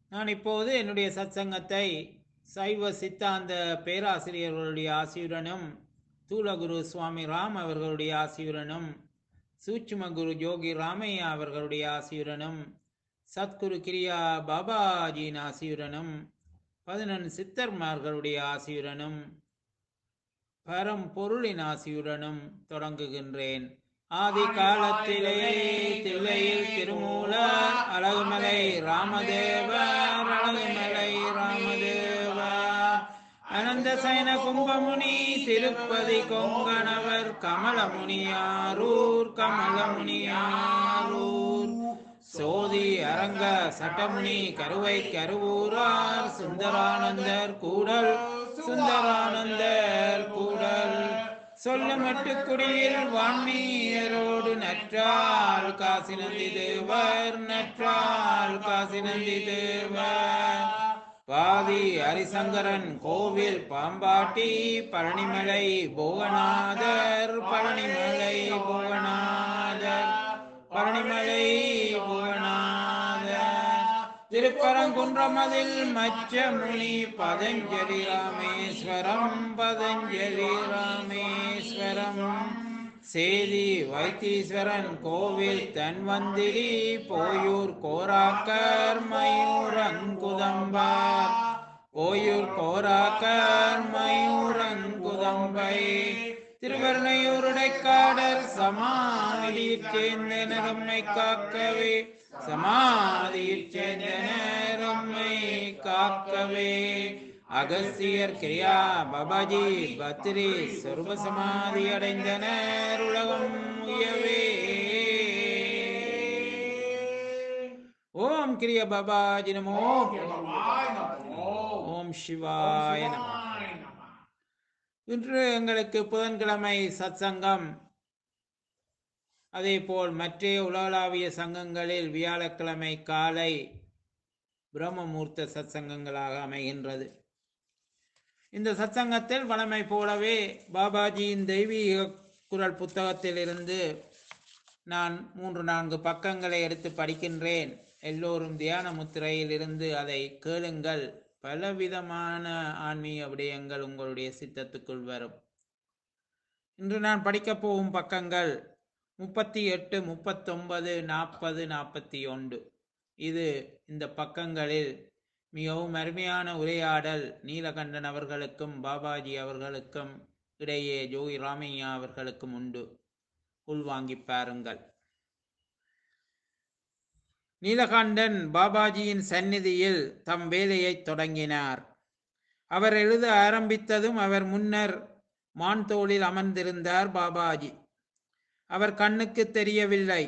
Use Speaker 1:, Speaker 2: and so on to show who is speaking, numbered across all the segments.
Speaker 1: நான் இப்போது என்னுடைய சத்சங்கத்தை சைவ சித்தாந்த பேராசிரியர்களுடைய ஆசியுடனும் தூலகுரு சுவாமி ராம் அவர்களுடைய ஆசியுடனும் சூட்சும குரு ஜோகி ராமையா அவர்களுடைய ஆசியுடனும் சத்குரு கிரியா பாபாஜியின் ஆசியுடனும் பதினெண் சித்தர்மார்களுடைய ஆசியுடனும் பரம் பொருளின் ஆசியுடனும் தொடங்குகின்றேன் ஆதி காலத்திலே தில்லையில் திருமூலர் அழகுமலை ராமதேவர் அழகுமலை ராமதேவர் அனந்த சயன கும்பமுனி திருப்பதி கொங்கணவர் கமலமுனியாரூர் கமலமுனியாரூர் சோதி அரங்க சட்டமுனி கருவை கருவூரார் சுந்தரானந்தர் கூடல் சுந்தரானந்தர் கூடல் சொல்லமட்டு குடியில் வான்மீயரோடு நற்றால் காசி நந்தி தேவர் நற்றால் காசி நந்தி தேவர் பாதி ஹரிசங்கரன் கோவில் பாம்பாட்டி பழனிமலை போகநாதர் பழனிமலை போகநாதர் பழனிமலை புவனாதர் திருப்பரங்குன்றமதில் மச்சமுனி பதஞ்சலி ராமேஸ்வரம் பதஞ்சலி ராமேஸ்வரம் சேதி வைத்தீஸ்வரன் கோவில் தன்வந்திரி போயூர் கோராக்கர் மயூரங்குதம்பார் போயூர் கோராக்கர் மயூரங்குதம்பை திருவருணையூருடைக்காடர் சமாதியிற் சேர்ந்தனரம்மை காக்கவே சமாதியிற் சேர்ந்தனரம்மை காக்கவே அகஸ்தியர் கிரியா பாபாஜி பத்ரி சொர்வ சமாதி அடைந்தனர் உலகம் உயவே ஓம் கிரிய பாபாஜி நமோ ஓம் சிவாய நமோ இன்று எங்களுக்கு புதன்கிழமை சத்சங்கம் அதேபோல் மற்ற உலகளாவிய சங்கங்களில் வியாழக்கிழமை காலை பிரம்மமூர்த்த சத்சங்கங்களாக அமைகின்றது இந்த சத்சங்கத்தில் வளமை போலவே பாபாஜியின் தெய்வீக குரல் புத்தகத்தில் இருந்து நான் மூன்று நான்கு பக்கங்களை எடுத்து படிக்கின்றேன் எல்லோரும் தியான முத்திரையில் இருந்து அதை கேளுங்கள் பலவிதமான ஆன்மீக விடயங்கள் உங்களுடைய சித்தத்துக்குள் வரும் இன்று நான் படிக்கப் போகும் பக்கங்கள் முப்பத்தி எட்டு முப்பத்தொன்பது நாற்பது நாற்பத்தி ஒன்று இது இந்த பக்கங்களில் மிகவும் அருமையான உரையாடல் நீலகண்டன் அவர்களுக்கும் பாபாஜி அவர்களுக்கும் இடையே ஜோகி ராமையா அவர்களுக்கும் உண்டு உள்வாங்கி பாருங்கள் நீலகண்டன் பாபாஜியின் சந்நிதியில் தம் வேலையை தொடங்கினார் அவர் எழுத ஆரம்பித்ததும் அவர் முன்னர் மான் தோளில் அமர்ந்திருந்தார் பாபாஜி அவர் கண்ணுக்கு தெரியவில்லை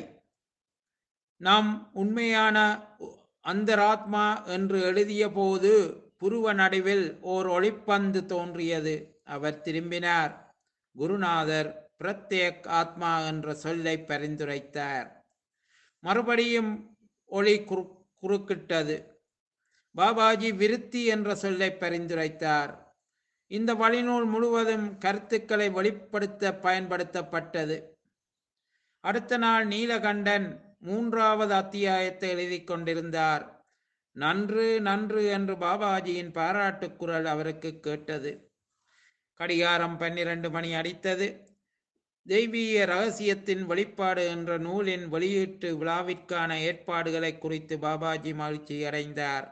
Speaker 1: நாம் உண்மையான அந்தராத்மா என்று எழுதிய போது புருவ நடுவில் ஓர் ஒளிப்பந்து தோன்றியது அவர் திரும்பினார் குருநாதர் பிரத்யேக் ஆத்மா என்ற சொல்லை பரிந்துரைத்தார் மறுபடியும் ஒளி குறு குறுக்கிட்டது பாபாஜி விருத்தி என்ற சொல்லை பரிந்துரைத்தார் இந்த வழிநூல் முழுவதும் கருத்துக்களை வெளிப்படுத்த பயன்படுத்தப்பட்டது அடுத்த நாள் நீலகண்டன் மூன்றாவது அத்தியாயத்தை எழுதி கொண்டிருந்தார் நன்று நன்று என்று பாபாஜியின் பாராட்டுக் குரல் அவருக்கு கேட்டது கடிகாரம் பன்னிரண்டு மணி அடித்தது தெய்வீக ரகசியத்தின் வெளிப்பாடு என்ற நூலின் வெளியீட்டு விழாவிற்கான ஏற்பாடுகளை குறித்து பாபாஜி மகிழ்ச்சி அடைந்தார்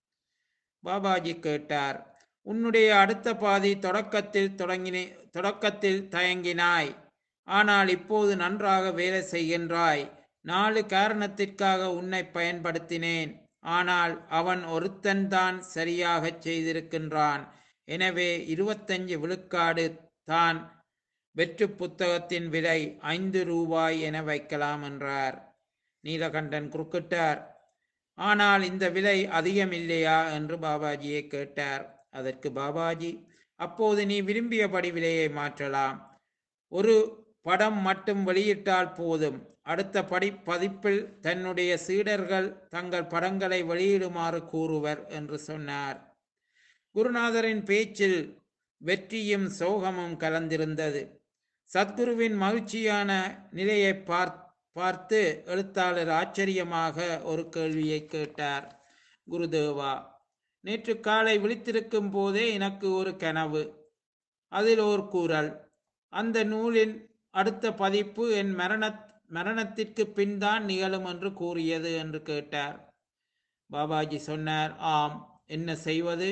Speaker 1: பாபாஜி கேட்டார் உன்னுடைய அடுத்த பாதி தொடக்கத்தில் தொடங்கினே தொடக்கத்தில் தயங்கினாய் ஆனால் இப்போது நன்றாக வேலை செய்கின்றாய் நாலு காரணத்திற்காக உன்னை பயன்படுத்தினேன் ஆனால் அவன் ஒருத்தன்தான் சரியாகச் செய்திருக்கின்றான் எனவே இருபத்தஞ்சு விழுக்காடு தான் வெற்று புத்தகத்தின் விலை ஐந்து ரூபாய் என வைக்கலாம் என்றார் நீலகண்டன் குறுக்கிட்டார் ஆனால் இந்த விலை அதிகம் இல்லையா என்று பாபாஜியை கேட்டார் அதற்கு பாபாஜி அப்போது நீ விரும்பியபடி விலையை மாற்றலாம் ஒரு படம் மட்டும் வெளியிட்டால் போதும் அடுத்த படி பதிப்பில் தன்னுடைய சீடர்கள் தங்கள் படங்களை வெளியிடுமாறு கூறுவர் என்று சொன்னார் குருநாதரின் பேச்சில் வெற்றியும் சோகமும் கலந்திருந்தது சத்குருவின் மகிழ்ச்சியான நிலையை பார் பார்த்து எழுத்தாளர் ஆச்சரியமாக ஒரு கேள்வியை கேட்டார் குருதேவா நேற்று காலை விழித்திருக்கும் போதே எனக்கு ஒரு கனவு அதில் ஓர் கூறல் அந்த நூலின் அடுத்த பதிப்பு என் மரண மரணத்திற்கு பின் தான் நிகழும் என்று கூறியது என்று கேட்டார் பாபாஜி சொன்னார் ஆம் என்ன செய்வது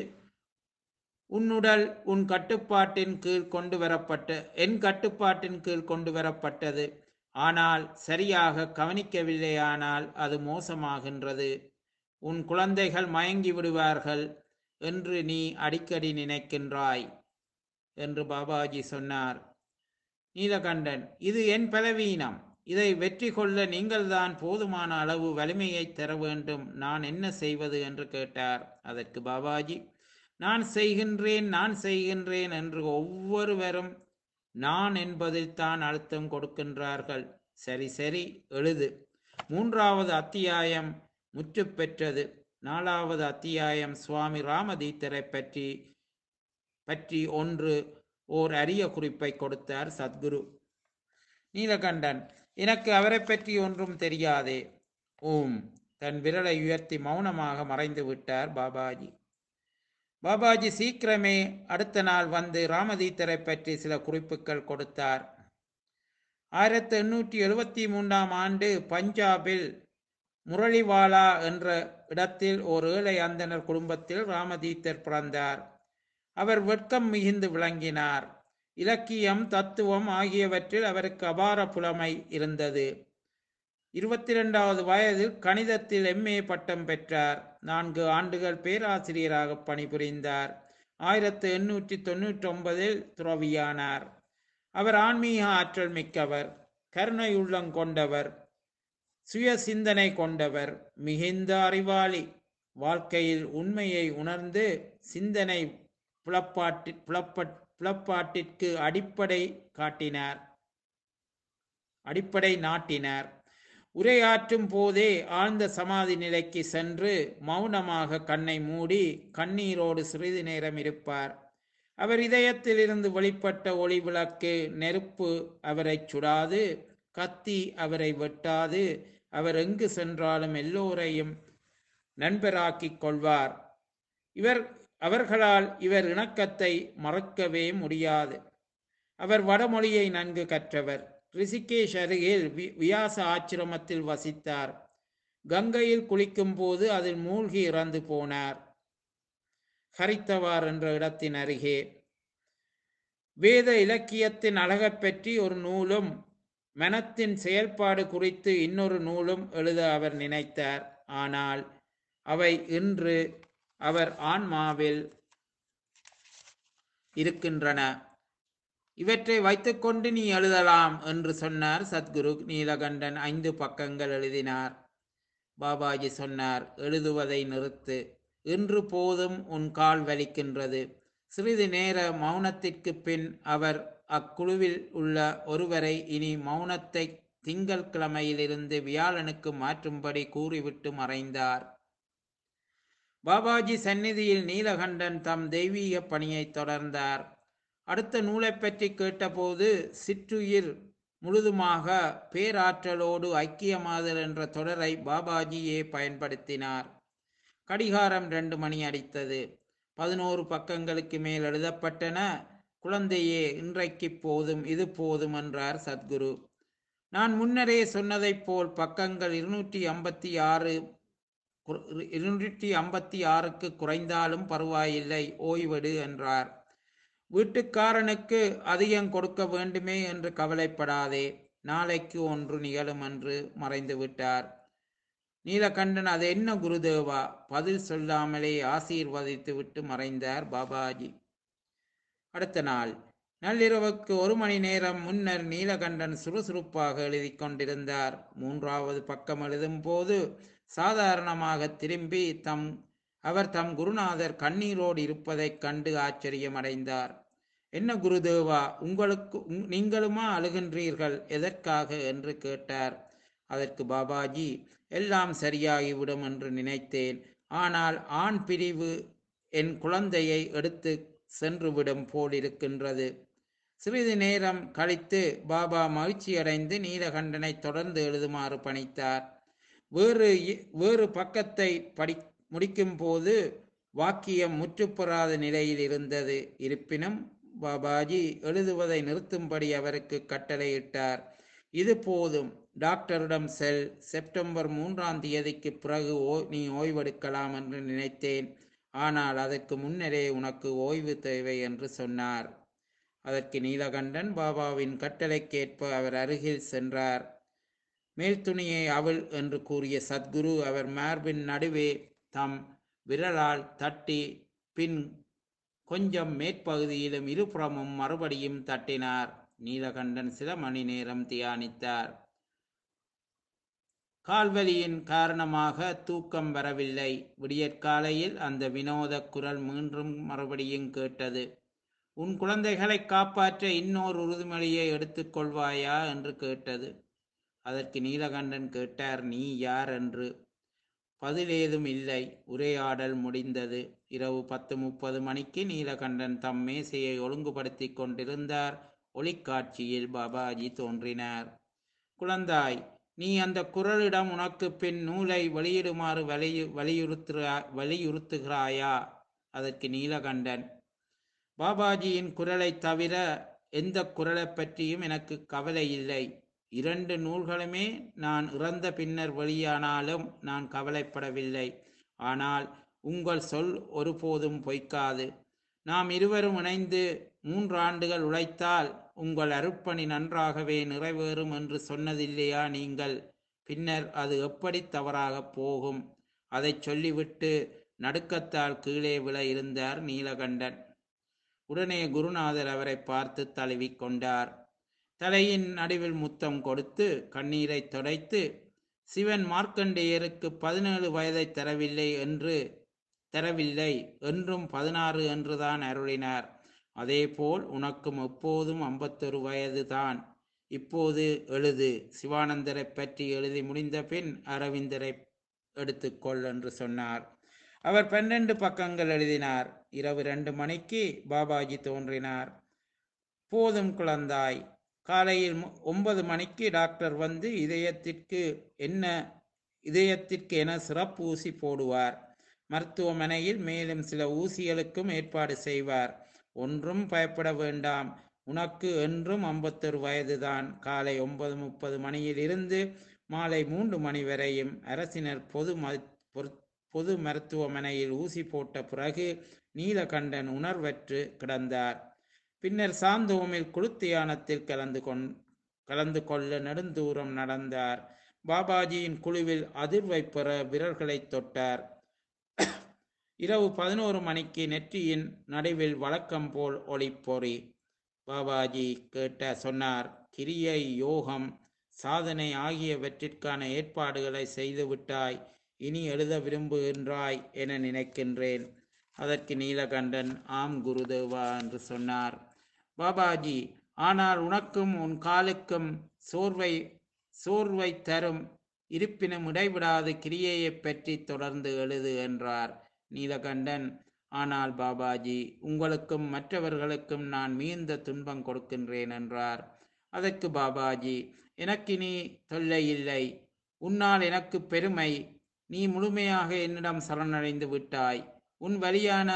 Speaker 1: உன்னுடல் உன் கட்டுப்பாட்டின் கீழ் கொண்டு வரப்பட்ட என் கட்டுப்பாட்டின் கீழ் கொண்டு வரப்பட்டது ஆனால் சரியாக கவனிக்கவில்லையானால் அது மோசமாகின்றது உன் குழந்தைகள் மயங்கி விடுவார்கள் என்று நீ அடிக்கடி நினைக்கின்றாய் என்று பாபாஜி சொன்னார் நீலகண்டன் இது என் பலவீனம் இதை வெற்றி கொள்ள நீங்கள்தான் போதுமான அளவு வலிமையை தர வேண்டும் நான் என்ன செய்வது என்று கேட்டார் அதற்கு பாபாஜி நான் செய்கின்றேன் நான் செய்கின்றேன் என்று ஒவ்வொருவரும் நான் என்பதில் தான் அழுத்தம் கொடுக்கின்றார்கள் சரி சரி எழுது மூன்றாவது அத்தியாயம் முற்று பெற்றது நாலாவது அத்தியாயம் சுவாமி ராமதீத்தரை பற்றி பற்றி ஒன்று ஓர் அரிய குறிப்பை கொடுத்தார் சத்குரு நீலகண்டன் எனக்கு அவரை பற்றி ஒன்றும் தெரியாதே ஓம் தன் விரலை உயர்த்தி மௌனமாக மறைந்து விட்டார் பாபாஜி பாபாஜி சீக்கிரமே அடுத்த நாள் வந்து ராமதீத்தரை பற்றி சில குறிப்புகள் கொடுத்தார் ஆயிரத்தி எண்ணூற்றி எழுபத்தி மூன்றாம் ஆண்டு பஞ்சாபில் முரளிவாலா என்ற இடத்தில் ஒரு ஏழை அந்தனர் குடும்பத்தில் ராமதீத்தர் பிறந்தார் அவர் வெட்கம் மிகுந்து விளங்கினார் இலக்கியம் தத்துவம் ஆகியவற்றில் அவருக்கு அபார புலமை இருந்தது இருபத்தி இரண்டாவது வயதில் கணிதத்தில் எம்ஏ பட்டம் பெற்றார் நான்கு ஆண்டுகள் பேராசிரியராக பணிபுரிந்தார் ஆயிரத்து எண்ணூற்றி தொன்னூற்றி ஒன்பதில் துறவியானார் அவர் ஆன்மீக ஆற்றல் மிக்கவர் கருணை உள்ளம் கொண்டவர் சுய சிந்தனை கொண்டவர் மிகுந்த அறிவாளி வாழ்க்கையில் உண்மையை உணர்ந்து சிந்தனை புலப்பாட்டி புலப்பட் புலப்பாட்டிற்கு அடிப்படை காட்டினார் அடிப்படை நாட்டினார் உரையாற்றும் போதே ஆழ்ந்த சமாதி நிலைக்கு சென்று மௌனமாக கண்ணை மூடி கண்ணீரோடு சிறிது நேரம் இருப்பார் அவர் இதயத்தில் இருந்து வெளிப்பட்ட ஒளி விளக்கு நெருப்பு அவரை சுடாது கத்தி அவரை வெட்டாது அவர் எங்கு சென்றாலும் எல்லோரையும் நண்பராக்கிக் கொள்வார் இவர் அவர்களால் இவர் இணக்கத்தை மறக்கவே முடியாது அவர் வடமொழியை நன்கு கற்றவர் ரிஷிகேஷ் அருகில் வி- வியாச ஆச்சிரமத்தில் வசித்தார் கங்கையில் குளிக்கும் போது அதில் மூழ்கி இறந்து போனார் ஹரித்தவார் என்ற இடத்தின் அருகே வேத இலக்கியத்தின் அழகைப் பற்றி ஒரு நூலும் மனத்தின் செயல்பாடு குறித்து இன்னொரு நூலும் எழுத அவர் நினைத்தார் ஆனால் அவை இன்று அவர் ஆன்மாவில் இருக்கின்றன இவற்றை வைத்துக்கொண்டு நீ எழுதலாம் என்று சொன்னார் சத்குரு நீலகண்டன் ஐந்து பக்கங்கள் எழுதினார் பாபாஜி சொன்னார் எழுதுவதை நிறுத்து இன்று போதும் உன் கால் வலிக்கின்றது சிறிது நேர மௌனத்திற்கு பின் அவர் அக்குழுவில் உள்ள ஒருவரை இனி மௌனத்தை திங்கட்கிழமையிலிருந்து வியாழனுக்கு மாற்றும்படி கூறிவிட்டு மறைந்தார் பாபாஜி சந்நிதியில் நீலகண்டன் தம் தெய்வீக பணியை தொடர்ந்தார் அடுத்த நூலைப் பற்றி கேட்டபோது சிற்றுயிர் முழுதுமாக பேராற்றலோடு ஐக்கியமாதல் என்ற தொடரை பாபாஜியே பயன்படுத்தினார் கடிகாரம் ரெண்டு மணி அடித்தது பதினோரு பக்கங்களுக்கு மேல் எழுதப்பட்டன குழந்தையே இன்றைக்கு போதும் இது போதும் என்றார் சத்குரு நான் முன்னரே சொன்னதைப் போல் பக்கங்கள் இருநூற்றி ஐம்பத்தி ஆறு இருநூற்றி ஐம்பத்தி ஆறுக்கு குறைந்தாலும் பரவாயில்லை ஓய்வெடு என்றார் வீட்டுக்காரனுக்கு அதிகம் கொடுக்க வேண்டுமே என்று கவலைப்படாதே நாளைக்கு ஒன்று நிகழும் என்று மறைந்து விட்டார் நீலகண்டன் அது என்ன குருதேவா பதில் சொல்லாமலே ஆசீர்வதித்து விட்டு மறைந்தார் பாபாஜி அடுத்த நாள் நள்ளிரவுக்கு ஒரு மணி நேரம் முன்னர் நீலகண்டன் சுறுசுறுப்பாக எழுதி கொண்டிருந்தார் மூன்றாவது பக்கம் எழுதும் போது சாதாரணமாக திரும்பி தம் அவர் தம் குருநாதர் கண்ணீரோடு இருப்பதைக் கண்டு ஆச்சரியமடைந்தார் என்ன குருதேவா உங்களுக்கு உங்- நீங்களுமா அழுகின்றீர்கள் எதற்காக என்று கேட்டார் அதற்கு பாபாஜி எல்லாம் சரியாகிவிடும் என்று நினைத்தேன் ஆனால் ஆண் பிரிவு என் குழந்தையை எடுத்து சென்றுவிடும் போல் இருக்கின்றது சிறிது நேரம் கழித்து பாபா மகிழ்ச்சியடைந்து நீலகண்டனை தொடர்ந்து எழுதுமாறு பணித்தார் வேறு இ- வேறு பக்கத்தை படி முடிக்கும் போது வாக்கியம் முற்றுப்பெறாத நிலையில் இருந்தது இருப்பினும் பாபாஜி எழுதுவதை நிறுத்தும்படி அவருக்கு கட்டளையிட்டார் இது போதும் டாக்டரிடம் செல் செப்டம்பர் மூன்றாம் தேதிக்கு பிறகு ஓ நீ ஓய்வெடுக்கலாம் என்று நினைத்தேன் ஆனால் அதற்கு முன்னரே உனக்கு ஓய்வு தேவை என்று சொன்னார் அதற்கு நீலகண்டன் பாபாவின் கட்டளைக்கேற்ப அவர் அருகில் சென்றார் மேல் துணியை அவள் என்று கூறிய சத்குரு அவர் மார்பின் நடுவே தம் விரலால் தட்டி பின் கொஞ்சம் மேற்பகுதியிலும் இருபுறமும் மறுபடியும் தட்டினார் நீலகண்டன் சில மணி நேரம் தியானித்தார் கால்வலியின் காரணமாக தூக்கம் வரவில்லை விடியற்காலையில் அந்த வினோத குரல் மீண்டும் மறுபடியும் கேட்டது உன் குழந்தைகளை காப்பாற்ற இன்னொரு உறுதிமொழியை எடுத்துக்கொள்வாயா என்று கேட்டது அதற்கு நீலகண்டன் கேட்டார் நீ யார் என்று பதிலேதும் இல்லை உரையாடல் முடிந்தது இரவு பத்து முப்பது மணிக்கு நீலகண்டன் தம் மேசையை ஒழுங்குபடுத்தி கொண்டிருந்தார் ஒளிக்காட்சியில் பாபாஜி தோன்றினார் குழந்தாய் நீ அந்த குரலிடம் உனக்கு பின் நூலை வெளியிடுமாறு வலியு வலியுறுத்துறா வலியுறுத்துகிறாயா அதற்கு நீலகண்டன் பாபாஜியின் குரலை தவிர எந்த குரலை பற்றியும் எனக்கு கவலை இல்லை இரண்டு நூல்களுமே நான் இறந்த பின்னர் வெளியானாலும் நான் கவலைப்படவில்லை ஆனால் உங்கள் சொல் ஒருபோதும் பொய்க்காது நாம் இருவரும் இணைந்து மூன்று ஆண்டுகள் உழைத்தால் உங்கள் அருட்பணி நன்றாகவே நிறைவேறும் என்று சொன்னதில்லையா நீங்கள் பின்னர் அது எப்படி தவறாகப் போகும் அதைச் சொல்லிவிட்டு நடுக்கத்தால் கீழே விழ இருந்தார் நீலகண்டன் உடனே குருநாதர் அவரை பார்த்து தழுவிக் கொண்டார் தலையின் நடுவில் முத்தம் கொடுத்து கண்ணீரை துடைத்து சிவன் மார்க்கண்டேயருக்கு பதினேழு வயதை தரவில்லை என்று தரவில்லை என்றும் பதினாறு என்றுதான் அருளினார் அதேபோல் உனக்கும் எப்போதும் ஐம்பத்தொரு வயதுதான் இப்போது எழுது சிவானந்தரை பற்றி எழுதி முடிந்த பின் அரவிந்தரை எடுத்துக்கொள் என்று சொன்னார் அவர் பன்னெண்டு பக்கங்கள் எழுதினார் இரவு ரெண்டு மணிக்கு பாபாஜி தோன்றினார் போதும் குழந்தாய் காலையில் மு- ஒன்பது மணிக்கு டாக்டர் வந்து இதயத்திற்கு என்ன இதயத்திற்கு என சிறப்பு ஊசி போடுவார் மருத்துவமனையில் மேலும் சில ஊசிகளுக்கும் ஏற்பாடு செய்வார் ஒன்றும் பயப்பட வேண்டாம் உனக்கு என்றும் ஐம்பத்தொரு வயதுதான் காலை ஒன்பது முப்பது மணியில் இருந்து மாலை மூன்று மணி வரையும் அரசினர் பொது மரு- பொரு- பொது மருத்துவமனையில் ஊசி போட்ட பிறகு நீலகண்டன் உணர்வற்று கிடந்தார் பின்னர் சாந்தோமில் குளுத்தியானத்தில் கலந்து கொண் கலந்து கொள்ள நெடுந்தூரம் நடந்தார் பாபாஜியின் குழுவில் அதிர்வை பெற விரல்களை தொட்டார் இரவு பதினோரு மணிக்கு நெற்றியின் நடுவில் வழக்கம் போல் ஒளிப்பொறி பாபாஜி கேட்ட சொன்னார் கிரியை யோகம் சாதனை ஆகியவற்றிற்கான ஏற்பாடுகளை செய்துவிட்டாய் இனி எழுத விரும்புகின்றாய் என நினைக்கின்றேன் அதற்கு நீலகண்டன் ஆம் குருதேவா என்று சொன்னார் பாபாஜி ஆனால் உனக்கும் உன் காலுக்கும் சோர்வை சோர்வை தரும் இருப்பினும் இடைவிடாது கிரியையைப் பற்றி தொடர்ந்து எழுது என்றார் நீலகண்டன் ஆனால் பாபாஜி உங்களுக்கும் மற்றவர்களுக்கும் நான் மிகுந்த துன்பம் கொடுக்கின்றேன் என்றார் அதற்கு பாபாஜி எனக்கு நீ தொல்லை இல்லை உன்னால் எனக்கு பெருமை நீ முழுமையாக என்னிடம் சரணடைந்து விட்டாய் உன் வழியான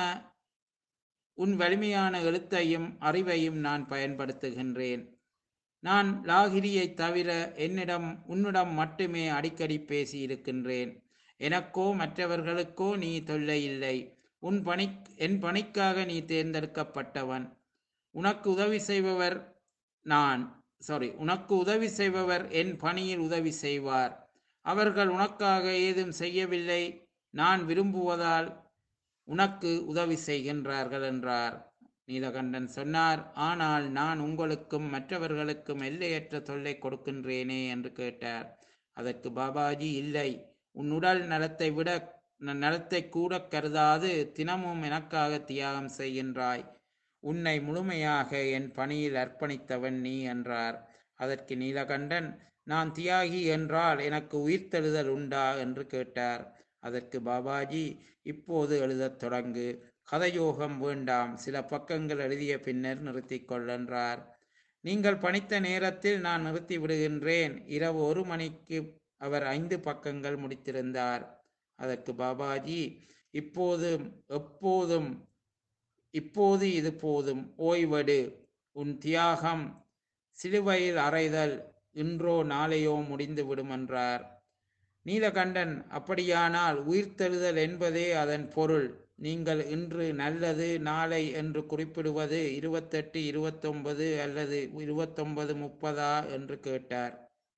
Speaker 1: உன் வலிமையான எழுத்தையும் அறிவையும் நான் பயன்படுத்துகின்றேன் நான் லாகிரியை தவிர என்னிடம் உன்னிடம் மட்டுமே அடிக்கடி பேசி இருக்கின்றேன் எனக்கோ மற்றவர்களுக்கோ நீ தொல்லை இல்லை உன் பணி என் பணிக்காக நீ தேர்ந்தெடுக்கப்பட்டவன் உனக்கு உதவி செய்பவர் நான் சாரி உனக்கு உதவி செய்பவர் என் பணியில் உதவி செய்வார் அவர்கள் உனக்காக ஏதும் செய்யவில்லை நான் விரும்புவதால் உனக்கு உதவி செய்கின்றார்கள் என்றார் நீலகண்டன் சொன்னார் ஆனால் நான் உங்களுக்கும் மற்றவர்களுக்கும் எல்லையற்ற தொல்லை கொடுக்கின்றேனே என்று கேட்டார் அதற்கு பாபாஜி இல்லை உன் உடல் நலத்தை விட ந- நலத்தை கூட கருதாது தினமும் எனக்காக தியாகம் செய்கின்றாய் உன்னை முழுமையாக என் பணியில் அர்ப்பணித்தவன் நீ என்றார் அதற்கு நீலகண்டன் நான் தியாகி என்றால் எனக்கு உயிர்த்தெழுதல் உண்டா என்று கேட்டார் அதற்கு பாபாஜி இப்போது எழுதத் தொடங்கு கதையோகம் வேண்டாம் சில பக்கங்கள் எழுதிய பின்னர் நிறுத்திக் கொள் என்றார் நீங்கள் பணித்த நேரத்தில் நான் நிறுத்தி விடுகின்றேன் இரவு ஒரு மணிக்கு அவர் ஐந்து பக்கங்கள் முடித்திருந்தார் அதற்கு பாபாஜி இப்போதும் எப்போதும் இப்போது இது போதும் ஓய்வெடு உன் தியாகம் சிலுவையில் அறைதல் இன்றோ நாளையோ முடிந்துவிடும் என்றார் நீலகண்டன் அப்படியானால் உயிர்த்தெழுதல் என்பதே அதன் பொருள் நீங்கள் இன்று நல்லது நாளை என்று குறிப்பிடுவது இருபத்தெட்டு இருபத்தொன்பது அல்லது இருபத்தொன்பது முப்பதா என்று கேட்டார்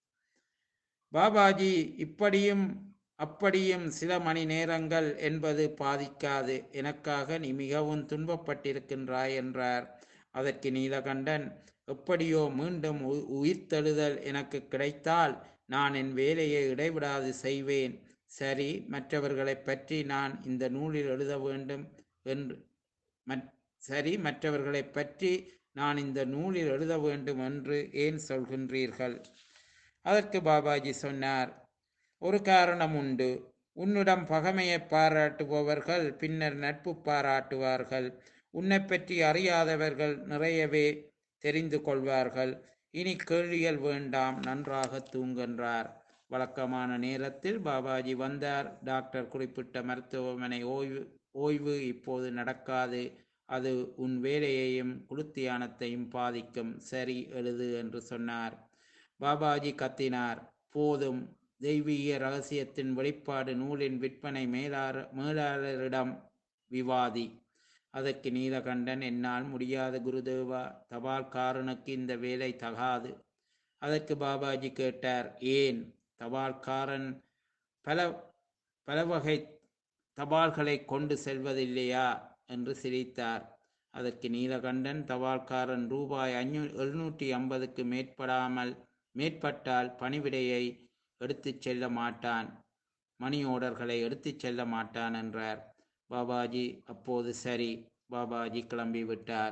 Speaker 1: பாபாஜி இப்படியும் அப்படியும் சில மணி நேரங்கள் என்பது பாதிக்காது எனக்காக நீ மிகவும் துன்பப்பட்டிருக்கின்றாய் என்றார் அதற்கு நீலகண்டன் எப்படியோ மீண்டும் உ- உயிர்த்தெழுதல் எனக்கு கிடைத்தால் நான் என் வேலையை இடைவிடாது செய்வேன் சரி மற்றவர்களைப் பற்றி நான் இந்த நூலில் எழுத வேண்டும் என்று மற்- சரி மற்றவர்களைப் பற்றி நான் இந்த நூலில் எழுத வேண்டும் என்று ஏன் சொல்கின்றீர்கள் அதற்கு பாபாஜி சொன்னார் ஒரு காரணம் உண்டு உன்னிடம் பகைமையை பாராட்டுபவர்கள் பின்னர் நட்பு பாராட்டுவார்கள் உன்னை பற்றி அறியாதவர்கள் நிறையவே தெரிந்து கொள்வார்கள் இனி கேள்விகள் வேண்டாம் நன்றாக தூங்குகின்றார் வழக்கமான நேரத்தில் பாபாஜி வந்தார் டாக்டர் குறிப்பிட்ட மருத்துவமனை ஓய்வு ஓய்வு இப்போது நடக்காது அது உன் வேலையையும் குளுத்தியானத்தையும் பாதிக்கும் சரி எழுது என்று சொன்னார் பாபாஜி கத்தினார் போதும் தெய்வீக ரகசியத்தின் வெளிப்பாடு நூலின் விற்பனை மேலாளர் மேலாளரிடம் விவாதி அதற்கு நீலகண்டன் என்னால் முடியாத குருதேவா தபால்காரனுக்கு இந்த வேலை தகாது அதற்கு பாபாஜி கேட்டார் ஏன் தபால்காரன் பல பல வகை தபால்களை கொண்டு செல்வதில்லையா என்று சிரித்தார் அதற்கு நீலகண்டன் தபால்காரன் ரூபாய் அஞ்சூ எழுநூற்றி ஐம்பதுக்கு மேற்படாமல் மேற்பட்டால் பணிவிடையை எடுத்துச் செல்ல மாட்டான் மணி ஓடர்களை எடுத்துச் செல்ல மாட்டான் என்றார் பாபாஜி அப்போது சரி பாபாஜி கிளம்பி விட்டார்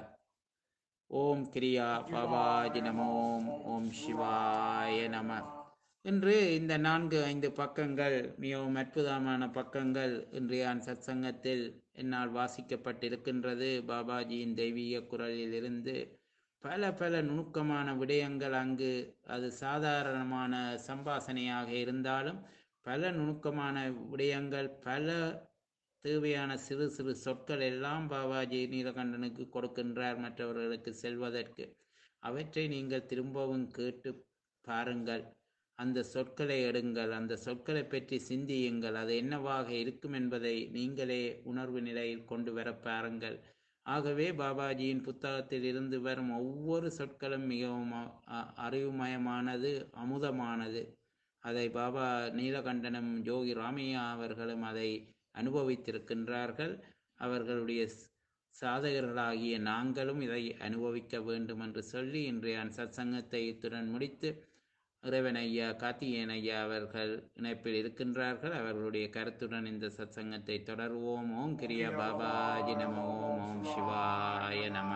Speaker 1: ஓம் கிரியா பாபாஜி நமோம் ஓம் சிவாய நம இன்று இந்த நான்கு ஐந்து பக்கங்கள் மிகவும் அற்புதமான பக்கங்கள் இன்றைய சத்சங்கத்தில் என்னால் வாசிக்கப்பட்டிருக்கின்றது பாபாஜியின் தெய்வீக குரலில் இருந்து பல பல நுணுக்கமான விடயங்கள் அங்கு அது சாதாரணமான சம்பாசனையாக இருந்தாலும் பல நுணுக்கமான விடயங்கள் பல தேவையான சிறு சிறு சொற்கள் எல்லாம் பாபாஜி நீலகண்டனுக்கு கொடுக்கின்றார் மற்றவர்களுக்கு செல்வதற்கு அவற்றை நீங்கள் திரும்பவும் கேட்டு பாருங்கள் அந்த சொற்களை எடுங்கள் அந்த சொற்களை பற்றி சிந்தியுங்கள் அது என்னவாக இருக்கும் என்பதை நீங்களே உணர்வு நிலையில் கொண்டு வர பாருங்கள் ஆகவே பாபாஜியின் புத்தகத்தில் இருந்து வரும் ஒவ்வொரு சொற்களும் மிகவும் அ- அ- அறிவுமயமானது அமுதமானது அதை பாபா நீலகண்டனும் யோகி ராமையா அவர்களும் அதை அனுபவித்திருக்கின்றார்கள் அவர்களுடைய ஸ்- சாதகர்களாகிய நாங்களும் இதை அனுபவிக்க வேண்டும் என்று சொல்லி இன்றைய சத்சங்கத்தை இத்துடன் முடித்து இறைவன் ஐயா கார்த்திகேயன் ஐயா அவர்கள் இணைப்பில் இருக்கின்றார்கள் அவர்களுடைய கருத்துடன் இந்த சத்சங்கத்தை தொடர்வோம் ஓம் கிரியா பாபாஜி நம ஓம் ஓம் சிவாய நம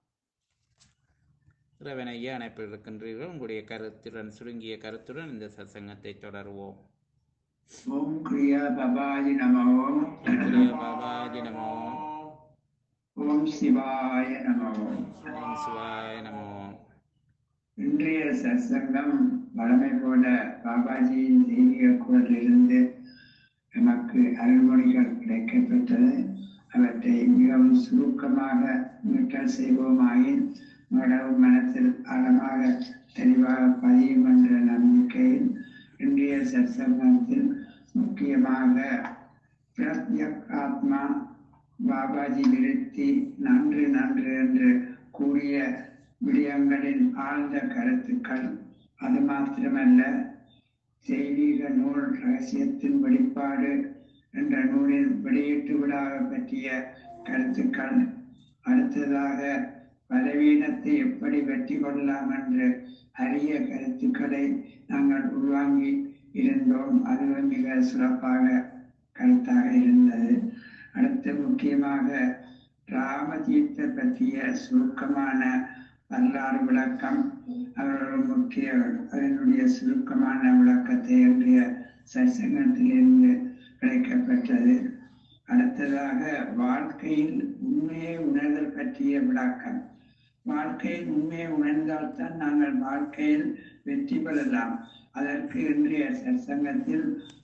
Speaker 1: இறைவன் ஐயா இணைப்பில் இருக்கின்றீர்கள் உங்களுடைய கருத்துடன் சுருங்கிய கருத்துடன் இந்த சத்சங்கத்தை தொடர்வோம்
Speaker 2: ஓம் கிரியா பபாஜி நம ஓம்
Speaker 1: ஓம் கிரியா பாபாஜி நம ஓம்
Speaker 2: ஓம் சிவாய நம ஓம்
Speaker 1: ஓம் சிவாய நம ஓம்
Speaker 2: இன்றைய சத்சங்கம் வழமை போல பாபாஜியின் தெய்வீக குரலிலிருந்து நமக்கு அருள்மொழிகள் கிடைக்கப்பெற்றது அவற்றை மிகவும் சுருக்கமாக மீட்டல் செய்வோமாயின் மடவு மனத்தில் ஆழமாக தெளிவாக பதியும் என்ற நம்பிக்கையில் இன்றைய சத்சங்கத்தில் முக்கியமாக பிரத்யக் ஆத்மா பாபாஜி விருத்தி நன்று நன்று என்று கூறிய விடயங்களின் ஆழ்ந்த கருத்துக்கள் அது மாத்திரமல்ல தெய்வீக நூல் ரகசியத்தின் வெளிப்பாடு என்ற நூலின் வெளியீட்டு விழாவை பற்றிய கருத்துக்கள் அடுத்ததாக பலவீனத்தை எப்படி வெற்றி கொள்ளலாம் என்று அரிய கருத்துக்களை நாங்கள் உள்வாங்கி இருந்தோம் அதுவும் மிக சிறப்பாக கருத்தாக இருந்தது அடுத்து முக்கியமாக ராமதீர்த்த பற்றிய சுருக்கமான வரலாறு விளக்கம் அவர்கள் முக்கிய அதனுடைய சுருக்கமான விளக்கத்தை இன்றைய சத்சங்கத்திலிருந்து கிடைக்கப்பெற்றது அடுத்ததாக வாழ்க்கையில் உண்மையை உணர்தல் பற்றிய விளக்கம் வாழ்க்கையில் உண்மையை உணர்ந்தால்தான் நாங்கள் வாழ்க்கையில் வெற்றி பெறலாம் அதற்கு இன்றைய சத்சங்கத்தில்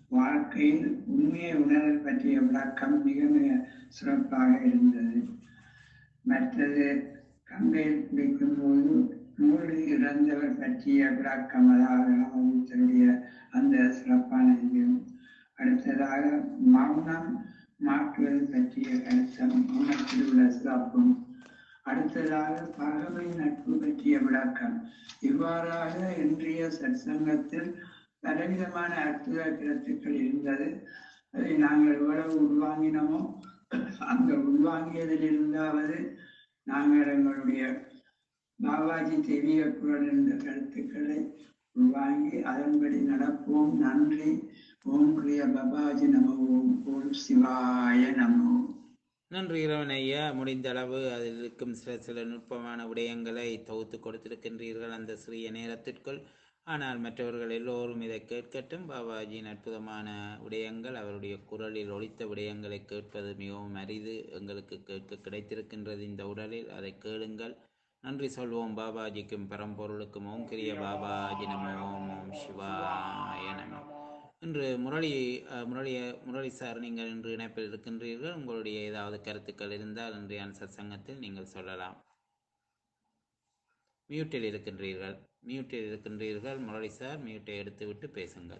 Speaker 2: வாழ்க்கையில் உண்மையை உணரல் பற்றிய விளக்கம் மிக மிக சிறப்பாக இருந்தது மற்றது கங்கையில் குளிக்கும் போது மூழ்கி இறந்தவர் பற்றிய விளக்கம் அதாவது ஆதித்தருடைய அந்த சிறப்பான இதுவும் அடுத்ததாக மௌனம் மாற்றுவது பற்றிய கருத்தம் மௌனத்தில் உள்ள சிறப்பும் அடுத்ததாக பகமை நட்பு பற்றிய விளக்கம் இவ்வாறாக இன்றைய சற்சங்கத்தில் பலவிதமான அற்புத கருத்துக்கள் இருந்தது அதை நாங்கள் எவ்வளவு உள்வாங்கினோமோ அந்த உள்வாங்கியதில் இருந்தாவது நாங்கள் எங்களுடைய பாபாஜி தெய்வீக குரல் என்ற கருத்துக்களை உள்வாங்கி அதன்படி நடப்போம் நன்றி ஓம் கிரிய பாபாஜி நம ஓம் ஓம் சிவாய நமோ
Speaker 1: நன்றி இறைவன் ஐயா முடிந்த அளவு அதில் இருக்கும் சில சில நுட்பமான விடயங்களை தொகுத்து கொடுத்திருக்கின்றீர்கள் அந்த சிறிய நேரத்திற்குள் ஆனால் மற்றவர்கள் எல்லோரும் இதை கேட்கட்டும் பாபாஜியின் அற்புதமான விடயங்கள் அவருடைய குரலில் ஒலித்த விடயங்களை கேட்பது மிகவும் அரிது எங்களுக்கு கேட்க கிடைத்திருக்கின்றது இந்த உடலில் அதை கேளுங்கள் நன்றி சொல்வோம் பாபாஜிக்கும் பரம்பொருளுக்கும் ஓம் கிரிய பாபாஜி நம ஓம் ஓம் சிவாய நம இன்று முரளி அஹ், முரளி முரளி சார் நீங்கள் இன்று இணைப்பில் இருக்கின்றீர்கள் உங்களுடைய ஏதாவது கருத்துக்கள் இருந்தால் இன்றைய சத்சங்கத்தில் நீங்கள் சொல்லலாம் மியூட்டில் இருக்கின்றீர்கள் மியூட்டில் இருக்கின்றீர்கள் முரளி சார் மியூட்டை எடுத்துவிட்டு பேசுங்கள்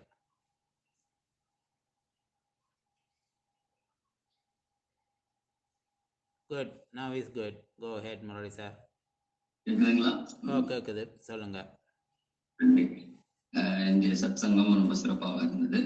Speaker 1: good now is good go ahead Murali sir
Speaker 3: கேக்குதுங்களா
Speaker 1: ஓ கேட்குது சொல்லுங்க
Speaker 3: நன்றி அஹ் இன்றைய சத்சங்கம் ரொம்ப சிறப்பாக இருந்தது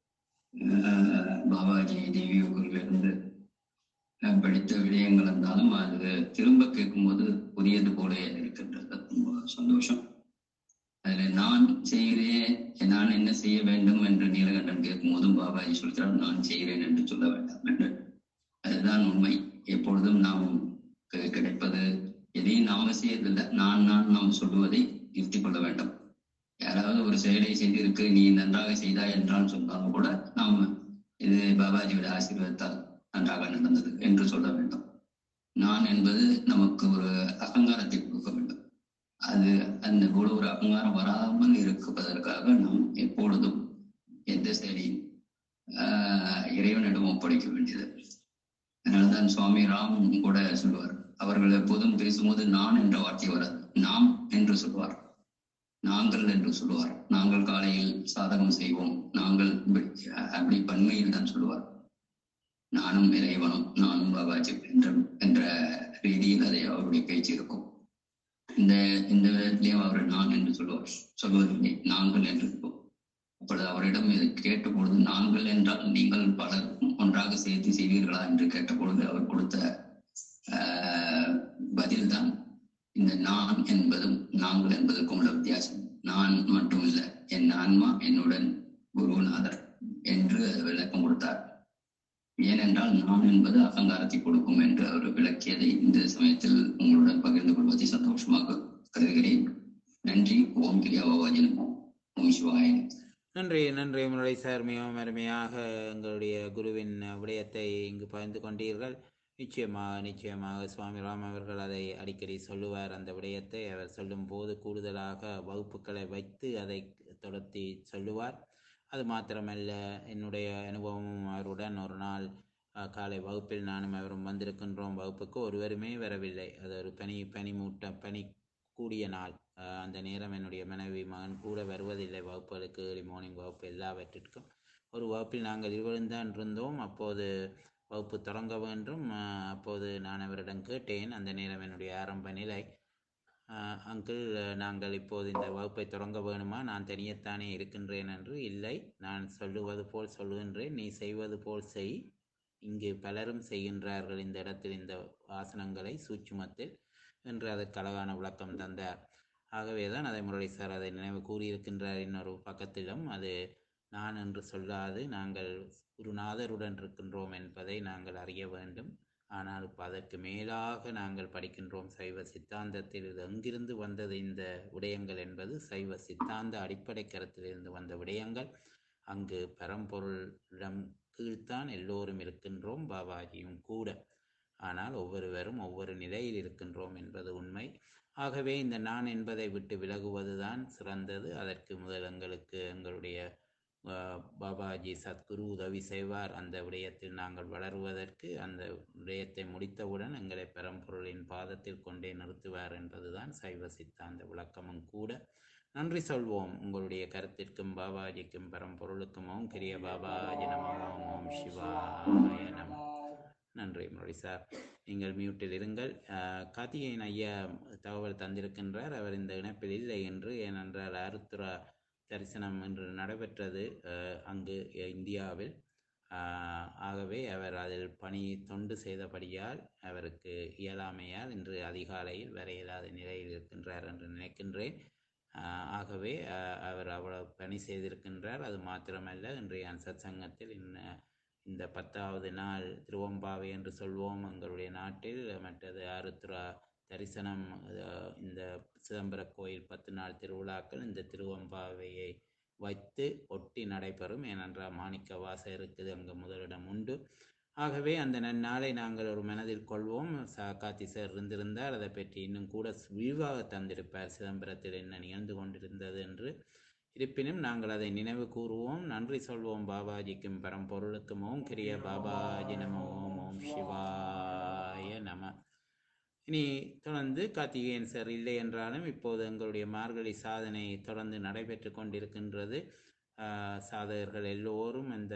Speaker 3: அஹ் பாபாஜி தெய்வீக குருவிலிருந்து அஹ் படித்த விடயங்கள் இருந்தாலும் அது திரும்ப கேட்கும்போது புதியது போல இருக்கின்றது ரொம்ப சந்தோஷம் அதுல நான் செய்கிறேன் நான் என்ன செய்ய வேண்டும் என்று நீலகண்டன் கேட்கும்போதும் பாபாஜி சொல்கிறார் நான் செய்கிறேன் என்று சொல்ல வேண்டாம் என்று அதுதான் உண்மை எப்பொழுதும் நாம் கி- கிடைப்பது எதையும் நாம செய்யறதில்லை நான் நான் நாம் சொல்லுவதை நிறுத்திக் கொள்ள வேண்டும் யாராவது ஒரு செயலை செய்திருக்கு நீ நன்றாக செய்தாய் என்றால் சொன்னாலும் கூட நாம் இது பாபாஜியோட ஆசீர்வாதத்தால் நன்றாக நடந்தது என்று சொல்ல வேண்டும் நான் என்பது நமக்கு ஒரு அகங்காரத்தை கொடுக்க வேண்டும் அது அந்த கூட ஒரு அகங்காரம் வராமல் இருப்பதற்காக நாம் எப்பொழுதும் எந்த செயலையும் ஆஹ் இறைவனிடம் ஒப்படைக்க வேண்டியது அதனால்தான் சுவாமி ராம் கூட சொல்லுவார் அவர்கள் எப்போதும் பேசும்போது நான் என்ற வார்த்தை வராது நாம் என்று சொல்வார் நாங்கள் என்று சொல்லுவார் நாங்கள் காலையில் சாதகம் செய்வோம் நாங்கள் இப்படி- அப்படி பன்மையில் தான் சொல்லுவார் நானும் இறைவனும் நானும் பாபாஜி என்ற என்ற ரீதியில் அதை அவருடைய பேச்சு இருக்கும் இந்த இந்த விதத்திலையும் அவர் நான் என்று சொல்லுவார் சொல்வதில்லை நாங்கள் என்று இருக்கும் அப்பொழுது அவரிடம் இதை கேட்ட பொழுது நாங்கள் என்றால் நீங்கள் பலர் ஒன்றாக சேர்த்து செய்வீர்களா என்று கேட்ட பொழுது அவர் கொடுத்த ஆஹ், பதில்தான் இந்த நான் என்பதும் நாங்கள் என்பதற்கும் உள்ள வித்தியாசம் நான் மட்டும் இல்லை என் ஆன்மா என்னுடன் குருநாதர் என்று விளக்கம் கொடுத்தார் ஏனென்றால் நான் என்பது அகங்காரத்தை கொடுக்கும் என்று அவர் விளக்கியதை இந்த சமயத்தில் உங்களுடன் பகிர்ந்து கொள்வதை சந்தோஷமாக கருதுகிறேன் நன்றி ஓம் கிரியா பாபாஜி நமோ ஓம் சிவாய நமோ.
Speaker 1: நன்றி நன்றி முரளி சார் மிகவும் அருமையாக எங்களுடைய குருவின் விடயத்தை இங்கு பகிர்ந்து கொண்டீர்கள் நிச்சயமாக நிச்சயமாக சுவாமி ராம் அவர்கள் அதை அடிக்கடி சொல்லுவார் அந்த விடயத்தை அவர் சொல்லும் போது கூடுதலாக வகுப்புகளை வைத்து அதை தொடர்த்தி சொல்லுவார் அது மாத்திரமல்ல என்னுடைய அனுபவமும் அவருடன் ஒரு நாள் அஹ், காலை வகுப்பில் நானும் அவரும் வந்திருக்கின்றோம் வகுப்புக்கு ஒருவருமே வரவில்லை அது ஒரு பனி பனி மூட்ட பனி கூடிய நாள் அஹ், அந்த நேரம் என்னுடைய மனைவி மகன் கூட வருவதில்லை வகுப்புகளுக்கு ஏர்லி மார்னிங் வகுப்பு எல்லாவற்றிற்கும் ஒரு வகுப்பில் நாங்கள் இருவரும் தான் இருந்தோம் அப்போது வகுப்பு தொடங்க வேண்டும் அஹ், அப்போது நான் அவரிடம் கேட்டேன் அந்த நேரம் என்னுடைய ஆரம்ப நிலை அஹ், அங்கிள் நாங்கள் இப்போது இந்த வகுப்பை தொடங்க வேணுமா நான் தனியத்தானே இருக்கின்றேன் என்று இல்லை நான் சொல்லுவது போல் சொல்லுகின்றேன் நீ செய்வது போல் செய் இங்கு பலரும் செய்கின்றார்கள் இந்த இடத்தில் இந்த ஆசனங்களை சூட்சுமத்தில் என்று அதற்கு அழகான விளக்கம் தந்தார் ஆகவே தான் அதை முரளி சார் அதை நினைவு கூறியிருக்கின்றார் இன்னொரு பக்கத்திலும் அது நான் என்று சொல்லாது நாங்கள் குருநாதருடன் இருக்கின்றோம் என்பதை நாங்கள் அறிய வேண்டும் ஆனால் இப்ப அதற்கு மேலாக நாங்கள் படிக்கின்றோம் சைவ சித்தாந்தத்தில் இது எங்கிருந்து வந்தது இந்த விடயங்கள் என்பது சைவ சித்தாந்த அடிப்படை கருத்திலிருந்து வந்த விடயங்கள் அங்கு பரம்பொருளிடம் கீழ்த்தான் எல்லோரும் இருக்கின்றோம் பாபாஜியும் கூட ஆனால் ஒவ்வொருவரும் ஒவ்வொரு நிலையில் இருக்கின்றோம் என்பது உண்மை ஆகவே இந்த நான் என்பதை விட்டு விலகுவதுதான் சிறந்தது அதற்கு முதல் எங்களுக்கு எங்களுடைய அஹ், பாபாஜி சத்குரு உதவி செய்வார் அந்த விடயத்தில் நாங்கள் வளருவதற்கு அந்த விடயத்தை முடித்தவுடன் எங்களை பரம்பொருளின் பாதத்தில் கொண்டே நிறுத்துவார் என்பதுதான் சைவ சித்தாந்த விளக்கமும் கூட நன்றி சொல்வோம் உங்களுடைய கருத்திற்கும் பாபாஜிக்கும் பரம்பொருளுக்கும் ஓம் கிரிய பாபாஜி நம ஓம் ஓம் சிவாய நம நன்றி முரளி சார் நீங்கள் மியூட்டில் இருங்கள் அஹ், கார்த்திகேயன் ஐயா தகவல் தந்திருக்கின்றார் அவர் இந்த இணைப்பில் இல்லை என்று ஏனென்றால் அருத்துரா தரிசனம் என்று நடைபெற்றது அஹ், அங்கு இந்தியாவில் ஆஹ், ஆகவே அவர் அதில் பணி தொண்டு செய்தபடியால் அவருக்கு இயலாமையால் இன்று அதிகாலையில் வர இயலாத நிலையில் இருக்கின்றார் என்று நினைக்கின்றேன் ஆஹ், ஆகவே ஆஹ், அவர் அவ்வளவு பணி செய்திருக்கின்றார் அது மாத்திரமல்ல இன்றைய அன்சத் சங்கத்தில் இன்ன இந்த பத்தாவது நாள் திருவம்பாவை என்று சொல்வோம் எங்களுடைய நாட்டில் மற்றது ஆருத்ரா தரிசனம் அஹ், இந்த சிதம்பர கோயில் பத்து நாள் திருவிழாக்கள் இந்த திருவம்பாவையை வைத்து ஒட்டி நடைபெறும் ஏனென்றால் மாணிக்க வாசம் இருக்குது அங்கே முதலிடம் உண்டு ஆகவே அந்த நன்னாளை நாங்கள் ஒரு மனதில் கொள்வோம் சா காத்தி சார் இருந்திருந்தால் அதை பற்றி இன்னும் கூட விரிவாக தந்திருப்பார் சிதம்பரத்தில் என்ன நிகழ்ந்து கொண்டிருந்தது என்று இருப்பினும் நாங்கள் அதை நினைவு கூறுவோம் நன்றி சொல்வோம் பாபாஜிக்கும் பரம்பொருளுக்கும் ஓம் கிரிய பாபாஜி நம ஓம் ஓம் சிவாய நம இனி தொடர்ந்து கார்த்திகேயன் சார் இல்லை என்றாலும் இப்போது எங்களுடைய மார்கழி சாதனை தொடர்ந்து நடைபெற்று கொண்டிருக்கின்றது ஆஹ் சாதகர்கள் எல்லோரும் இந்த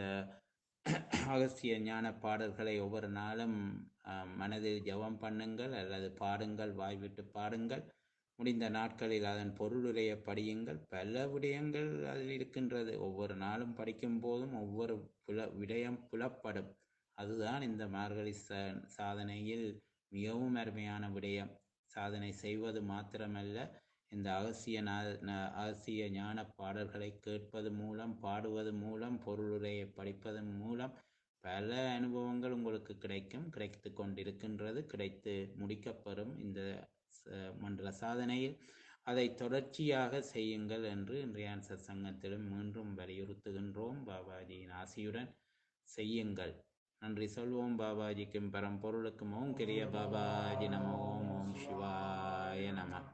Speaker 1: அகஸ்திய ஞான பாடல்களை ஒவ்வொரு நாளும் ஆஹ் மனதில் ஜெபம் பண்ணுங்கள் அல்லது பாடுங்கள் வாய்விட்டு பாடுங்கள் முடிந்த நாட்களில் அதன் பொருளுரைய படியுங்கள் பல விடயங்கள் அதில் இருக்கின்றது ஒவ்வொரு நாளும் படிக்கும் போதும் ஒவ்வொரு புல விடயம் புலப்படும் அதுதான் இந்த மார்கழி சா சாதனையில் மிகவும் அருமையான விடயம் சாதனை செய்வது மாத்திரமல்ல இந்த அகசிய நா- நா- அகசிய ஞான பாடல்களை கேட்பது மூலம் பாடுவது மூலம் பொருளுரையை படிப்பதன் மூலம் பல அனுபவங்கள் உங்களுக்கு கிடைக்கும் கிடைத்து கொண்டிருக்கின்றது கிடைத்து முடிக்கப்பெறும் இந்த ச- மண்டல சாதனையில் அதை தொடர்ச்சியாக செய்யுங்கள் என்று இன்றைய ஆன்சர் சங்கத்திலும் மீண்டும் வலியுறுத்துகின்றோம் பாபாஜியின் ஆசியுடன் செய்யுங்கள் நன்றி சொல்வோம் பாபாஜிக்கும் பரம்பொருளுக்கும் ஓம் கிரிய பாபாஜி நம ஓம் ஓம் சிவாய நம